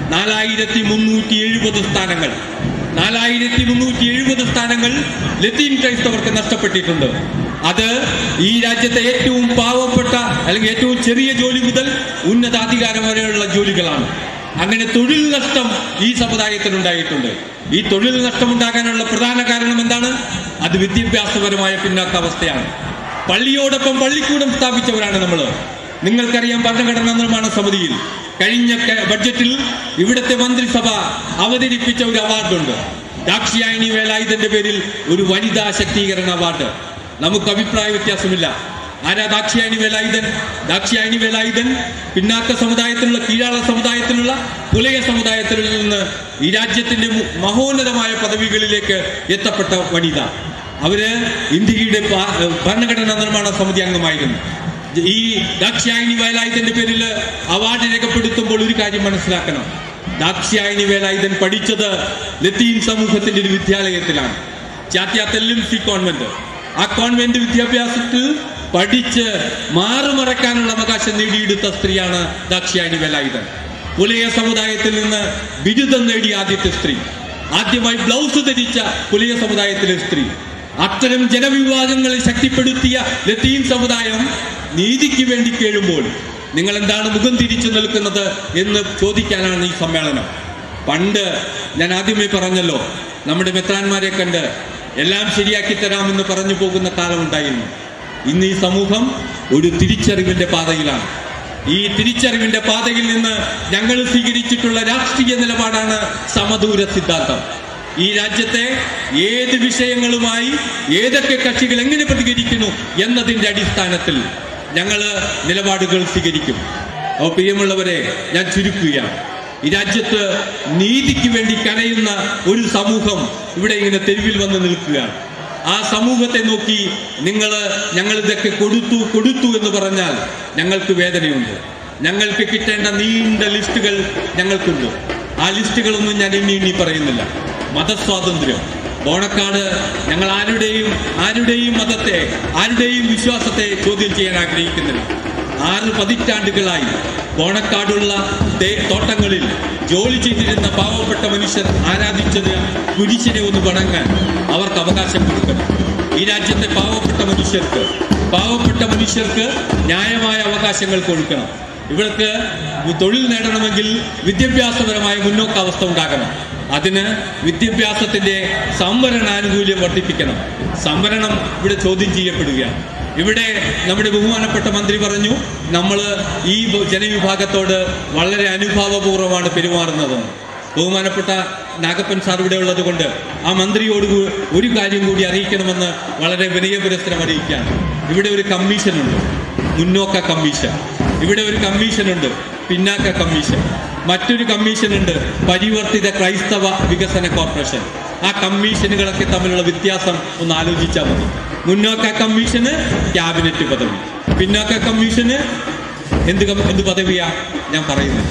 നാലായിരത്തി മുന്നൂറ്റി എഴുപത് സ്ഥാനങ്ങൾ നാലായിരത്തി മുന്നൂറ്റി എഴുപത് സ്ഥാനങ്ങൾ ലത്തീൻ ക്രൈസ്തവർക്ക് നഷ്ടപ്പെട്ടിട്ടുണ്ട് അത് ഈ രാജ്യത്തെ ഏറ്റവും പാവപ്പെട്ട അല്ലെങ്കിൽ ഏറ്റവും ചെറിയ ജോലി മുതൽ ഉന്നതാധികാരം വരെയുള്ള ജോലികളാണ് അങ്ങനെ തൊഴിൽ നഷ്ടം ഈ സമുദായത്തിനുണ്ടായിട്ടുണ്ട് ഈ തൊഴിൽ നഷ്ടം ഉണ്ടാകാനുള്ള പ്രധാന കാരണം എന്താണ് അത് വിദ്യാഭ്യാസപരമായ പിന്നാക്കാവസ്ഥയാണ് പള്ളിയോടൊപ്പം പള്ളിക്കൂടം സ്ഥാപിച്ചവരാണ് നമ്മൾ നിങ്ങൾക്കറിയാം ഭരണഘടനാ നിർമ്മാണ സമിതിയിൽ കഴിഞ്ഞ ക- ബഡ്ജറ്റിൽ ഇവിടുത്തെ മന്ത്രിസഭ അവതരിപ്പിച്ച ഒരു അവാർഡുണ്ട് ദാക്ഷിയായനി വേലായുധന്റെ പേരിൽ ഒരു വനിതാ ശക്തീകരണ അവാർഡ് നമുക്ക് അഭിപ്രായ വ്യത്യാസമില്ല ആരാ ദാക്ഷിയായനി വേലായുധൻ ദാക്ഷിയായനി വേലായുധൻ പിന്നാക്ക സമുദായത്തിലുള്ള കീഴാള സമുദായത്തിലുള്ള പുലയ സമുദായത്തിൽ നിന്ന് ഈ രാജ്യത്തിന്റെ മു- മഹോന്നതമായ പദവികളിലേക്ക് എത്തപ്പെട്ട വനിത അവര് ഇന്ത്യയുടെ പാ- ഭരണഘടനാ നിർമ്മാണ സമിതി അംഗമായിരുന്നു ഈ ദാക്ഷ്യായനി വേലായുധന്റെ പേരിൽ അവാർഡ് രേഖപ്പെടുത്തുമ്പോൾ ഒരു കാര്യം മനസ്സിലാക്കണം ദാക്ഷ്യായനി വേലായുധൻ പഠിച്ചത് ലത്തീൻ സമൂഹത്തിന്റെ ഒരു വിദ്യാലയത്തിലാണ് ചാത്യാത്തെല്ലും സി കോൺവെന്റ് ആ കോൺവെന്റ് വിദ്യാഭ്യാസത്തിൽ പഠിച്ച് മാറുമറക്കാനുള്ള അവകാശം നേടിയെടുത്ത സ്ത്രീയാണ് ദാക്ഷ്യായനി വേലായുധൻ പുലയ സമുദായത്തിൽ നിന്ന് ബിരുദം നേടിയ ആദ്യത്തെ സ്ത്രീ ആദ്യമായി ബ്ലൗസ് ധരിച്ച പുലയ സമുദായത്തിലെ സ്ത്രീ അത്തരം ജനവിഭാഗങ്ങളെ ശക്തിപ്പെടുത്തിയ ലത്തീൻ സമുദായം നീതിക്ക് വേണ്ടി കേഴുമ്പോൾ നിങ്ങൾ എന്താണ് മുഖം തിരിച്ചു നിൽക്കുന്നത് എന്ന് ചോദിക്കാനാണ് ഈ സമ്മേളനം പണ്ട് ഞാൻ ആദ്യമേ പറഞ്ഞല്ലോ നമ്മുടെ മെത്രാന്മാരെ കണ്ട് എല്ലാം ശരിയാക്കി തരാമെന്ന് പറഞ്ഞു പോകുന്ന കാലമുണ്ടായിരുന്നു ഇന്ന് ഈ സമൂഹം ഒരു തിരിച്ചറിവിന്റെ പാതയിലാണ് ഈ തിരിച്ചറിവിന്റെ പാതയിൽ നിന്ന് ഞങ്ങൾ സ്വീകരിച്ചിട്ടുള്ള രാഷ്ട്രീയ നിലപാടാണ് സമദൂര സിദ്ധാന്തം ഈ രാജ്യത്തെ ഏത് വിഷയങ്ങളുമായി ഏതൊക്കെ കക്ഷികൾ എങ്ങനെ പ്രതികരിക്കുന്നു എന്നതിന്റെ അടിസ്ഥാനത്തിൽ ഞങ്ങൾ നിലപാടുകൾ സ്വീകരിക്കും അപ്പോൾ പ്രിയമുള്ളവരെ ഞാൻ ചുരുക്കുകയാണ് ഈ രാജ്യത്ത് നീതിക്ക് വേണ്ടി കരയുന്ന ഒരു സമൂഹം ഇവിടെ ഇങ്ങനെ തെരുവിൽ വന്ന് നിൽക്കുകയാണ് ആ സമൂഹത്തെ നോക്കി നിങ്ങൾ ഞങ്ങൾ ഇതൊക്കെ കൊടുത്തു കൊടുത്തു എന്ന് പറഞ്ഞാൽ ഞങ്ങൾക്ക് വേദനയുണ്ട് ഞങ്ങൾക്ക് കിട്ടേണ്ട നീണ്ട ലിസ്റ്റുകൾ ഞങ്ങൾക്കുണ്ട് ആ ലിസ്റ്റുകളൊന്നും ഞാൻ എണ്ണി എണ്ണി പറയുന്നില്ല മതസ്വാതന്ത്ര്യം ബോണക്കാട് ഞങ്ങൾ ആരുടെയും ആരുടെയും മതത്തെ ആരുടെയും വിശ്വാസത്തെ ചോദ്യം ചെയ്യാൻ ആഗ്രഹിക്കുന്നില്ല ആറ് പതിറ്റാണ്ടുകളായി ബോണക്കാടുള്ള തേ- തോട്ടങ്ങളിൽ ജോലി ചെയ്തിരുന്ന പാവപ്പെട്ട മനുഷ്യർ ആരാധിച്ചത് കുരിശിനെ ഒന്ന് വണങ്ങാൻ അവർക്ക് അവകാശം കൊടുക്കണം ഈ രാജ്യത്തെ പാവപ്പെട്ട മനുഷ്യർക്ക് പാവപ്പെട്ട മനുഷ്യർക്ക് ന്യായമായ അവകാശങ്ങൾ കൊടുക്കണം ഇവർക്ക് തൊഴിൽ നേടണമെങ്കിൽ വിദ്യാഭ്യാസപരമായ മുന്നോക്കാവസ്ഥ ഉണ്ടാകണം അതിന് വിദ്യാഭ്യാസത്തിന്റെ സംവരണാനുകൂല്യം വർദ്ധിപ്പിക്കണം സംവരണം ഇവിടെ ചോദ്യം ചെയ്യപ്പെടുകയാണ് ഇവിടെ നമ്മുടെ ബഹുമാനപ്പെട്ട മന്ത്രി പറഞ്ഞു നമ്മൾ ഈ ജനവിഭാഗത്തോട് വളരെ അനുഭാവപൂർവ്വമാണ് പെരുമാറുന്നതെന്ന് ബഹുമാനപ്പെട്ട നാഗപ്പൻ സാർ ഇവിടെ ഉള്ളത് കൊണ്ട് ആ മന്ത്രിയോട് കൂ- ഒരു കാര്യം കൂടി അറിയിക്കണമെന്ന് വളരെ വിനയപുരസ്സരം അറിയിക്കുകയാണ് ഇവിടെ ഒരു കമ്മീഷനുണ്ട് മുന്നോക്ക കമ്മീഷൻ ഇവിടെ ഒരു കമ്മീഷനുണ്ട് പിന്നാക്ക കമ്മീഷൻ മറ്റൊരു കമ്മീഷനുണ്ട് പരിവർത്തിത ക്രൈസ്തവ വികസന കോർപ്പറേഷൻ ആ കമ്മീഷനുകളൊക്കെ തമ്മിലുള്ള വ്യത്യാസം ഒന്ന് ആലോചിച്ചാൽ മതി മുന്നോക്ക കമ്മീഷന് ക്യാബിനറ്റ് പദവി പിന്നാക്ക കമ്മീഷന് എന്ത് കം- എന്ത് പദവിയാ ഞാൻ പറയുന്നത്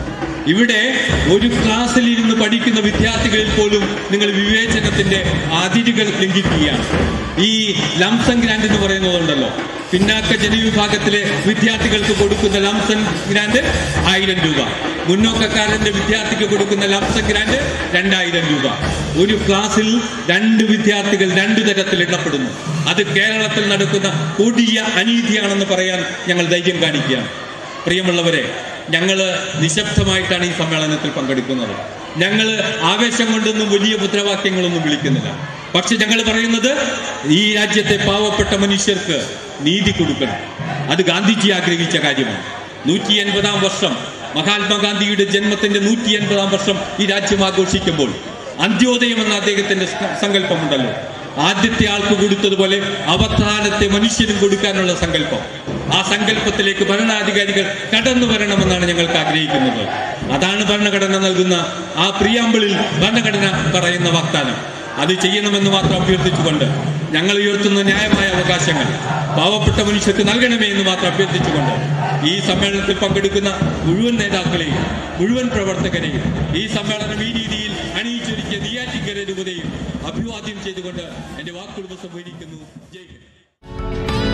ഇവിടെ ഒരു ക്ലാസ്സിൽ ഇരുന്ന് പഠിക്കുന്ന വിദ്യാർത്ഥികളിൽ പോലും നിങ്ങൾ വിവേചനത്തിന്റെ അതിരുകൾ ലംഘിക്കുകയാണ് ഈ ലംസം ഗ്രാൻഡ് എന്ന് പറയുന്നതുണ്ടല്ലോ പിന്നാക്ക ജനവിഭാഗത്തിലെ വിദ്യാർത്ഥികൾക്ക് കൊടുക്കുന്ന ലംസൻ ഗ്രാൻഡ് ആയിരം രൂപ മുന്നോക്കക്കാരന്റെ വിദ്യാർത്ഥിക്ക് കൊടുക്കുന്ന ലംസൻ ഗ്രാൻഡ് രണ്ടായിരം രൂപ ഒരു ക്ലാസ്സിൽ രണ്ട് വിദ്യാർത്ഥികൾ രണ്ടു തരത്തിൽ ഇടപെടുന്നു അത് കേരളത്തിൽ നടക്കുന്ന കൊടിയ അനീതിയാണെന്ന് പറയാൻ ഞങ്ങൾ ധൈര്യം കാണിക്കുകയാണ് പ്രിയമുള്ളവരെ ഞങ്ങള് നിശബ്ദമായിട്ടാണ് ഈ സമ്മേളനത്തിൽ പങ്കെടുക്കുന്നത് ഞങ്ങൾ ആവേശം കൊണ്ടൊന്നും വലിയ മുദ്രാവാക്യങ്ങളൊന്നും വിളിക്കുന്നില്ല പക്ഷെ ഞങ്ങൾ പറയുന്നത് ഈ രാജ്യത്തെ പാവപ്പെട്ട മനുഷ്യർക്ക് നീതി കൊടുക്കണം അത് ഗാന്ധിജി ആഗ്രഹിച്ച കാര്യമാണ് നൂറ്റി എൺപതാം വർഷം മഹാത്മാഗാന്ധിയുടെ ജന്മത്തിന്റെ നൂറ്റി എൺപതാം വർഷം ഈ രാജ്യം ആഘോഷിക്കുമ്പോൾ അന്ത്യോദയം എന്ന അദ്ദേഹത്തിന്റെ സ- സങ്കല്പമുണ്ടല്ലോ ആദ്യത്തെ ആൾക്ക് കൊടുത്തതുപോലെ അവസാനത്തെ മനുഷ്യനും കൊടുക്കാനുള്ള സങ്കല്പം ആ സങ്കല്പത്തിലേക്ക് ഭരണാധികാരികൾ കടന്നു വരണമെന്നാണ് ഞങ്ങൾക്ക് ആഗ്രഹിക്കുന്നത് അതാണ് ഭരണഘടന നൽകുന്ന ആ പ്രിയാമ്പിളിൽ ഭരണഘടന പറയുന്ന വാഗ്ദാനം അത് ചെയ്യണമെന്ന് മാത്രം അഭ്യർത്ഥിച്ചുകൊണ്ട് ഞങ്ങൾ ഉയർത്തുന്ന ന്യായമായ അവകാശങ്ങൾ പാവപ്പെട്ട മനുഷ്യർക്ക് നൽകണമേ എന്ന് മാത്രം അഭ്യർത്ഥിച്ചുകൊണ്ട് ഈ സമ്മേളനത്തിൽ പങ്കെടുക്കുന്ന മുഴുവൻ നേതാക്കളെയും മുഴുവൻ പ്രവർത്തകരെയും ഈ സമ്മേളനം ഈ രീതിയിൽ അണിയിച്ചൊരുക്കിയ നെയ്യാറ്റിൻകര രൂപതയും അഭിവാദ്യം ചെയ്തുകൊണ്ട് എന്റെ വാക്കുകൾ ഉപസംഹരിക്കുന്നു ജയ് ഹിന്ദ്